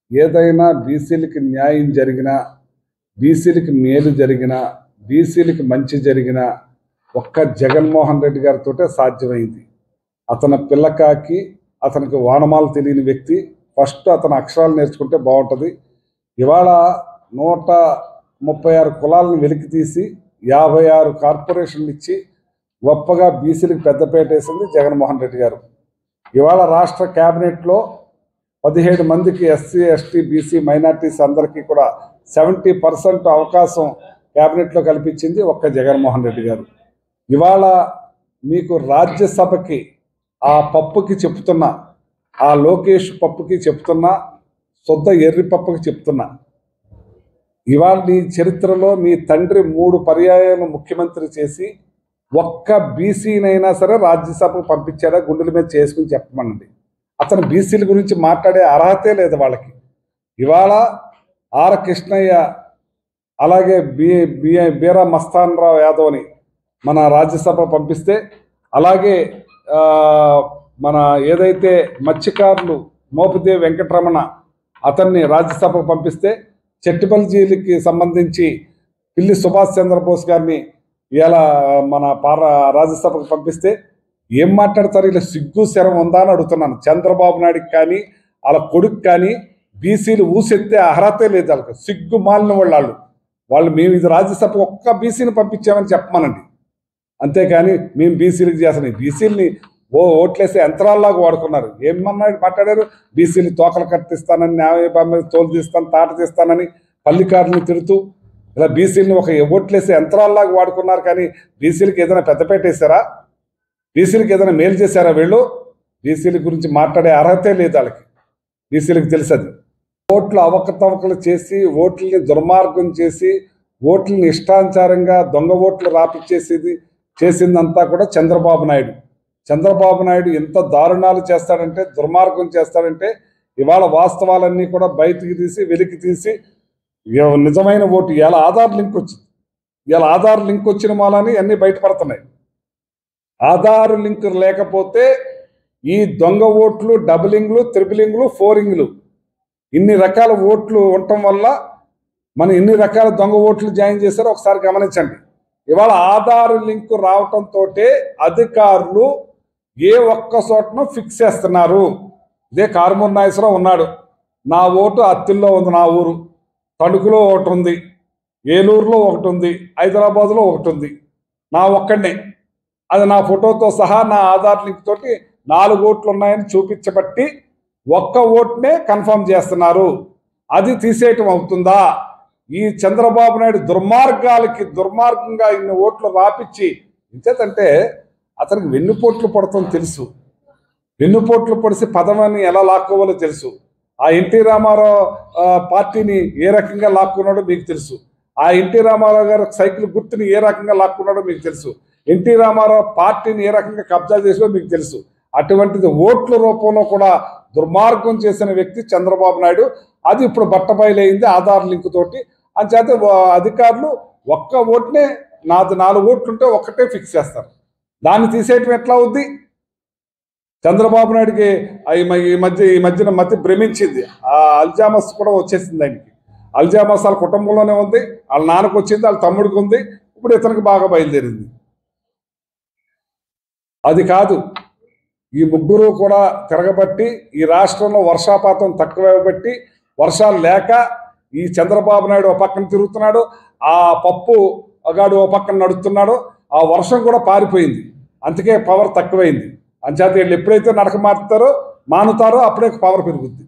ఏదైనా బీసీలకి న్యాయం జరిగినా బీసీలకి మేలు జరిగినా బీసీలకి మంచి జరిగినా ఒక్క జగన్మోహన్ రెడ్డి గారితోటే సాధ్యమైంది అతని పిల్లకాకి అతనికి వానమాలు తెలియని వ్యక్తి ఫస్ట్ అతను అక్షరాలు నేర్చుకుంటే బాగుంటుంది ఇవాళ నూట ముప్పై ఆరు కులాలను వెలికి తీసి యాభై ఆరు కార్పొరేషన్లు ఇచ్చి గొప్పగా బీసీలకు పెద్దపేట వేసింది జగన్మోహన్ రెడ్డి గారు ఇవాళ రాష్ట్ర క్యాబినెట్లో పదిహేడు మందికి ఎస్సీ ఎస్టీ బీసీ మైనార్టీస్ అందరికీ కూడా సెవెంటీ పర్సెంట్ అవకాశం క్యాబినెట్లో కల్పించింది ఒక్క జగన్మోహన్ రెడ్డి గారు ఇవాళ మీకు రాజ్యసభకి ఆ పప్పుకి చెప్తున్నా ఆ లోకేష్ పప్పుకి చెప్తున్నా శుద్ధ ఎర్రి పప్పుకి చెప్తున్నా ఇవాళ నీ చరిత్రలో మీ తండ్రి మూడు పర్యాయాలు ముఖ్యమంత్రి చేసి ఒక్క బీసీనైనా సరే రాజ్యసభకు పంపించాడా గుండెల మీద చేసుకుని చెప్పమనండి అతను బీసీల గురించి మాట్లాడే అర్హతే లేదు వాళ్ళకి ఇవాళ ఆర్ కృష్ణయ్య అలాగే బి బి బీరా మస్తాన్ రావు యాదవ్ని మన రాజ్యసభ పంపిస్తే అలాగే ఆ, మన ఏదైతే మత్స్యకారులు మోపిదేవి వెంకటరమణ అతన్ని రాజ్యసభకు పంపిస్తే చెట్టిపల్లిజీలకి సంబంధించి పిల్లి సుభాష్ చంద్రబోస్ గారిని ఇలా మన పార రాజ్యసభకు పంపిస్తే ఏం మాట్లాడతారు ఇలా సిగ్గు శరం ఉందా అని అడుగుతున్నాను చంద్రబాబు నాయుడుకి కానీ వాళ్ళ కొడుకు కానీ బీసీలు ఊసెత్తే అర్హతే లేదు వాళ్ళకి సిగ్గు మాలిన వాళ్ళు వాళ్ళు వాళ్ళు మేము ఇది రాజ్యసభ ఒక్క బీసీని పంపించామని చెప్పమనండి అంతేకాని మేము బీసీలకు చేస్తున్నాం బీసీలని ఓ ఓట్లేసే యంత్రాల్లాగా వాడుకున్నారు ఏమన్నాడు మాట్లాడారు బీసీలు తోకలు కట్టిస్తానని న్యాయ మీద తోలు తీస్తాను తాట తీస్తానని పల్లికారుని తిడుతూ ఇలా బీసీలని ఒక ఓట్లేసే యంత్రాల్లాగా వాడుకున్నారు కానీ బీసీలకు ఏదైనా పెద్దపేట వేసారా బీసీలకు ఏదైనా మేలు చేశారా వీళ్ళు బీసీల గురించి మాట్లాడే అర్హతే లేదు వాళ్ళకి బీసీలకు తెలుసది ఓట్లు అవకతవకలు చేసి ఓట్లని దుర్మార్గం చేసి ఓట్లని ఇష్టానుసారంగా దొంగ ఓట్లు రాపిచ్చేసేది చేసిందంతా కూడా చంద్రబాబు నాయుడు చంద్రబాబు నాయుడు ఎంత దారుణాలు చేస్తాడంటే దుర్మార్గం చేస్తాడంటే ఇవాళ వాస్తవాలన్నీ కూడా బయటికి తీసి వెలికి తీసి ఇవ- నిజమైన ఓటు ఇలా ఆధార్ లింక్ వచ్చింది ఇలా ఆధార్ లింక్ వచ్చిన మూలని అన్నీ బయటపడుతున్నాయి ఆధార్ లింక్ లేకపోతే ఈ దొంగ ఓట్లు డబులింగ్లు త్రిబులింగ్లు ఫోరింగ్లు ఇన్ని రకాల ఓట్లు ఉండటం వల్ల మనం ఇన్ని రకాల దొంగ ఓట్లు జాయిన్ చేశారో ఒకసారి గమనించండి ఇవాళ ఆధార్ లింక్ రావటంతో అధికారులు ఏ ఒక్క చోటను ఫిక్స్ చేస్తున్నారు ఇదే కార్మూర్ నాగేశ్వరరావు ఉన్నాడు నా ఓటు అత్తిల్లో ఉంది నా ఊరు తణుకులో ఒకటి ఉంది ఏలూరులో ఒకటి ఉంది హైదరాబాద్లో ఒకటి ఉంది నా ఒక్కడినే అది నా ఫోటోతో సహా నా ఆధార్ లింక్ తోటి నాలుగు ఓట్లు ఉన్నాయని చూపించబట్టి ఒక్క ఓట్నే కన్ఫర్మ్ చేస్తున్నారు అది తీసేయటం అవుతుందా ఈ చంద్రబాబు నాయుడు దుర్మార్గాలకి దుర్మార్గంగా ఇన్ని ఓట్లు రాపిచ్చి ఇంచేతంటే అతనికి వెన్నుపోట్లు పడతాం తెలుసు వెన్నుపోట్లు పొడిసి పదవిని ఎలా లాక్కోవాలో తెలుసు ఆ ఎన్టీ రామారావు ఆ, పార్టీని ఏ రకంగా లాక్కున్నాడో మీకు తెలుసు ఆ ఎన్టీ రామారావు గారు సైకిల్ గుర్తుని ఏ రకంగా లాక్కున్నాడో మీకు తెలుసు ఎన్టీ రామారావు పార్టీని ఏ రకంగా కబ్జా చేసినో మీకు తెలుసు అటువంటిది ఓట్ల రూపంలో కూడా దుర్మార్గం చేసిన వ్యక్తి చంద్రబాబు నాయుడు అది ఇప్పుడు బట్టబయలైంది ఆధార్ లింక్ తోటి అంచేత వా- అధికారులు ఒక్క ఓటునే నాది నాలుగు ఓట్లు ఉంటే ఒక్కటే ఫిక్స్ చేస్తారు దాన్ని తీసేయటం ఎట్లా అవుద్ది చంద్రబాబు నాయుడికి ఆ ఈ మ- ఈ మధ్య ఈ మధ్యన మతి భ్రమించింది ఆ అల్జామస్ కూడా వచ్చేసింది ఆయనకి అల్జామస్ వాళ్ళ కుటుంబంలోనే ఉంది వాళ్ళ నాన్నకు వచ్చింది వాళ్ళ తమ్ముడికి ఉంది ఇప్పుడు ఇతనికి బాగా బయలుదేరింది అది కాదు ఈ ముగ్గురు కూడా తిరగబట్టి ఈ రాష్ట్రంలో వర్షాపాతం తక్కువ బట్టి వర్షాలు లేక ఈ చంద్రబాబు నాయుడు ఓ పక్కన తిరుగుతున్నాడు ఆ పప్పు గాడు ఓ పక్కన నడుస్తున్నాడు ఆ వర్షం కూడా పారిపోయింది అందుకే పవర్ తక్కువైంది అంచేత వీళ్ళు ఎప్పుడైతే నడక మారుతారో మానుతారో అప్పుడే పవర్ పెరుగుద్ది